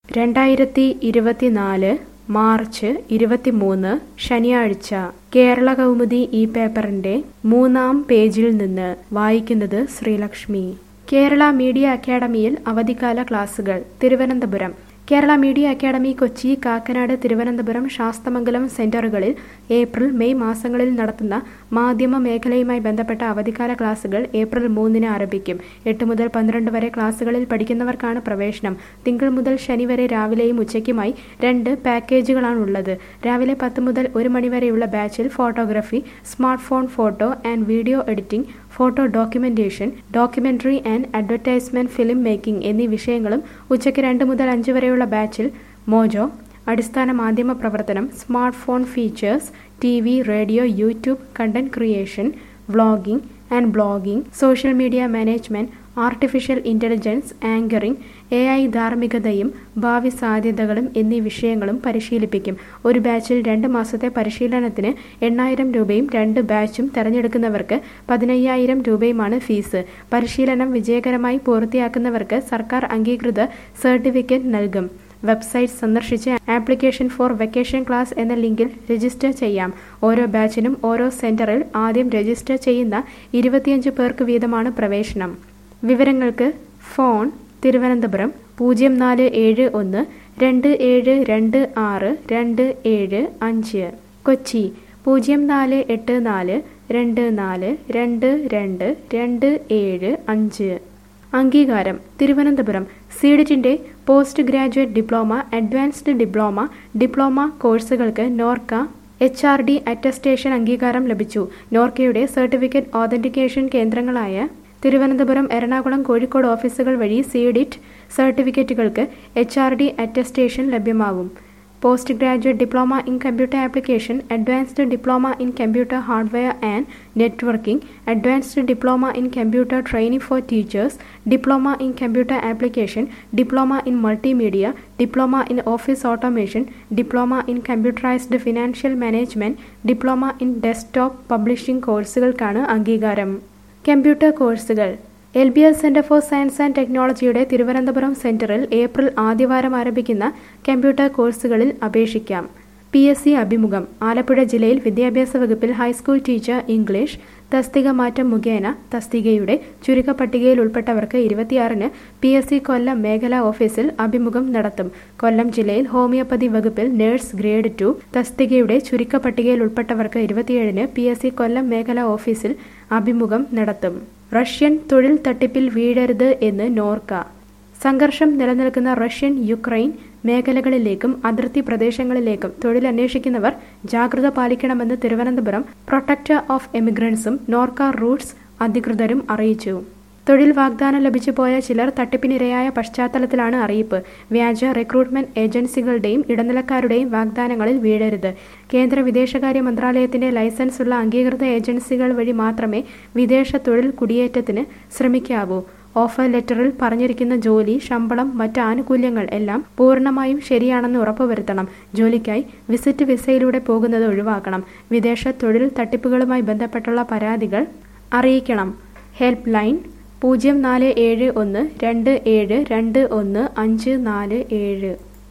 രണ്ടായിരത്തി ഇരുപത്തിനാല് മാർച്ച് ഇരുപത്തിമൂന്ന് ശനിയാഴ്ച കേരള കൗമുദി ഈ പേപ്പറിന്റെ മൂന്നാം പേജിൽ നിന്ന് വായിക്കുന്നത് ശ്രീലക്ഷ്മി കേരള മീഡിയ അക്കാദമിയിൽ അവധിക്കാല ക്ലാസുകൾ തിരുവനന്തപുരം കേരള മീഡിയ അക്കാദമി കൊച്ചി കാക്കനാട് തിരുവനന്തപുരം ശാസ്തമംഗലം സെന്ററുകളിൽ ഏപ്രിൽ മെയ് മാസങ്ങളിൽ നടത്തുന്ന മാധ്യമ മേഖലയുമായി ബന്ധപ്പെട്ട അവധിക്കാല ക്ലാസുകൾ ഏപ്രിൽ മൂന്നിന് ആരംഭിക്കും എട്ട് മുതൽ പന്ത്രണ്ട് വരെ ക്ലാസുകളിൽ പഠിക്കുന്നവർക്കാണ് പ്രവേശനം തിങ്കൾ മുതൽ ശനി വരെ രാവിലെയും ഉച്ചയ്ക്കുമായി രണ്ട് പാക്കേജുകളാണുള്ളത് രാവിലെ പത്ത് മുതൽ ഒരു മണിവരെയുള്ള ബാച്ചിൽ photography smart phone photo and video editing photo documentation documentary and advertisement film making എന്നീ വിഷയങ്ങളും ഉച്ചയ്ക്ക് രണ്ട് മുതൽ അഞ്ച് വരെയുള്ള ബാച്ചിൽ മോജോ അടിസ്ഥാന മാധ്യമ പ്രവർത്തനം smart phone features T V radio YouTube content creation vlogging and blogging social media management artificial intelligence anchoring A I ധാർമ്മികതയും ഭാവി സാധ്യതകളും എന്നീ വിഷയങ്ങളും പരിശീലിപ്പിക്കും ഒരു ബാച്ചിൽ രണ്ട് മാസത്തെ പരിശീലനത്തിന് എണ്ണായിരം രൂപയും രണ്ട് ബാച്ചും തെരഞ്ഞെടുക്കുന്നവർക്ക് പതിനയ്യായിരം രൂപയുമാണ് ഫീസ് പരിശീലനം വിജയകരമായി പൂർത്തിയാക്കുന്നവർക്ക് സർക്കാർ അംഗീകൃത സർട്ടിഫിക്കറ്റ് നൽകും വെബ്സൈറ്റ് സന്ദർശിച്ച് ആപ്ലിക്കേഷൻ ഫോർ വെക്കേഷൻ ക്ലാസ് എന്ന ലിങ്കിൽ രജിസ്റ്റർ ചെയ്യാം ഓരോ ബാച്ചിനും ഓരോ സെന്ററിൽ ആദ്യം രജിസ്റ്റർ ചെയ്യുന്ന ഇരുപത്തിയഞ്ച് പേർക്ക് വീതമാണ് പ്രവേശനം വിവരങ്ങൾക്ക് ഫോൺ തിരുവനന്തപുരം പൂജ്യം നാല് ഏഴ് ഒന്ന് രണ്ട് ഏഴ് രണ്ട് ആറ് രണ്ട് ഏഴ് അഞ്ച് കൊച്ചി പൂജ്യം നാല് എട്ട് നാല് രണ്ട് നാല് രണ്ട് രണ്ട് രണ്ട് ഏഴ് അഞ്ച് അംഗീകാരം തിരുവനന്തപുരം സീഡിറ്റിന്റെ post graduate diploma advanced diploma diploma കോഴ്സുകൾക്ക് Norka H R D attestation അംഗീകാരം ലഭിച്ചു നോർക്കയുടെ സർട്ടിഫിക്കറ്റ് ഓതന്റിക്കേഷൻ കേന്ദ്രങ്ങളായ തിരുവനന്തപുരം എറണാകുളം കോഴിക്കോട് ഓഫീസുകൾ വഴി സീഡിറ്റ് സർട്ടിഫിക്കറ്റുകൾക്ക് എച്ച് ആർ ഡി അറ്റസ്റ്റേഷൻ ലഭ്യമാകും post graduate diploma in computer application advanced diploma in computer hardware and networking advanced diploma in computer training for teachers diploma in computer application diploma in multimedia diploma in office automation diploma in computerised financial management diploma in desktop publishing കോഴ്സുകൾക്കാണ് അംഗീകാരം computer കോഴ്സുകൾ L B S centre for science and ടെക്നോളജിയുടെ തിരുവനന്തപുരം സെന്ററിൽ April ആദ്യവാരം ആരംഭിക്കുന്ന computer കോഴ്സുകളിൽ അപേക്ഷിക്കാം P S C അഭിമുഖം ആലപ്പുഴ ജില്ലയിൽ വിദ്യാഭ്യാസ വകുപ്പിൽ ഹൈസ്കൂൾ ടീച്ചർ ഇംഗ്ലീഷ് തസ്തിക മാറ്റം മുഖേന തസ്തികയുടെ ചുരുക്കപ്പട്ടികയിൽ ഉൾപ്പെട്ടവർക്ക് ഇരുപത്തിയാറിന് പി എസ് സി കൊല്ലം മേഖലാ ഓഫീസിൽ അഭിമുഖം നടത്തും കൊല്ലം ജില്ലയിൽ ഹോമിയോപ്പതി വകുപ്പിൽ നഴ്സ് ഗ്രേഡ് ടു തസ്തികയുടെ ചുരുക്കപ്പട്ടികയിൽ ഉൾപ്പെട്ടവർക്ക് ഇരുപത്തിയേഴിന് പി എസ് സി കൊല്ലം മേഖലാ ഓഫീസിൽ അഭിമുഖം നടത്തും റഷ്യൻ തൊഴിൽ തട്ടിപ്പിൽ വീഴരുത് എന്ന് നോർക്ക സംഘർഷം നിലനിൽക്കുന്ന റഷ്യൻ യുക്രൈൻ മേഖലകളിലേക്കും അതിർത്തി പ്രദേശങ്ങളിലേക്കും തൊഴിലന്വേഷിക്കുന്നവർ ജാഗ്രത പാലിക്കണമെന്ന് തിരുവനന്തപുരം പ്രൊട്ടക്ടർ ഓഫ് എമിഗ്രൻസും നോർക്ക റൂട്ട്സ് അധികൃതരും അറിയിച്ചു തൊഴിൽ വാഗ്ദാനം ലഭിച്ചു പോയ ചിലർ തട്ടിപ്പിനിരയായ പശ്ചാത്തലത്തിലാണ് അറിയിപ്പ് വ്യാജ റിക്രൂട്ട്മെന്റ് ഏജൻസികളുടെയും ഇടനിലക്കാരുടെയും വാഗ്ദാനങ്ങളിൽ വീഴരുത് കേന്ദ്ര വിദേശകാര്യ മന്ത്രാലയത്തിന്റെ ലൈസൻസ് ഉള്ള അംഗീകൃത ഏജൻസികൾ വഴി മാത്രമേ വിദേശ തൊഴിൽ കുടിയേറ്റത്തിന് ശ്രമിക്കാവൂ ഓഫർ ലെറ്ററിൽ പറഞ്ഞിരിക്കുന്ന ജോലി ശമ്പളം മറ്റ് ആനുകൂല്യങ്ങൾ എല്ലാം പൂർണ്ണമായും ശരിയാണെന്ന് ഉറപ്പുവരുത്തണം ജോലിക്കായി വിസിറ്റ് വിസയിലൂടെ പോകുന്നത് ഒഴിവാക്കണം വിദേശ തൊഴിൽ തട്ടിപ്പുകളുമായി ബന്ധപ്പെട്ടുള്ള പരാതികൾ അറിയിക്കണം ഹെൽപ്പ് ലൈൻ പൂജ്യം നാല് ഏഴ് ഒന്ന് രണ്ട് ഏഴ് രണ്ട് ഒന്ന് അഞ്ച് നാല് ഏഴ്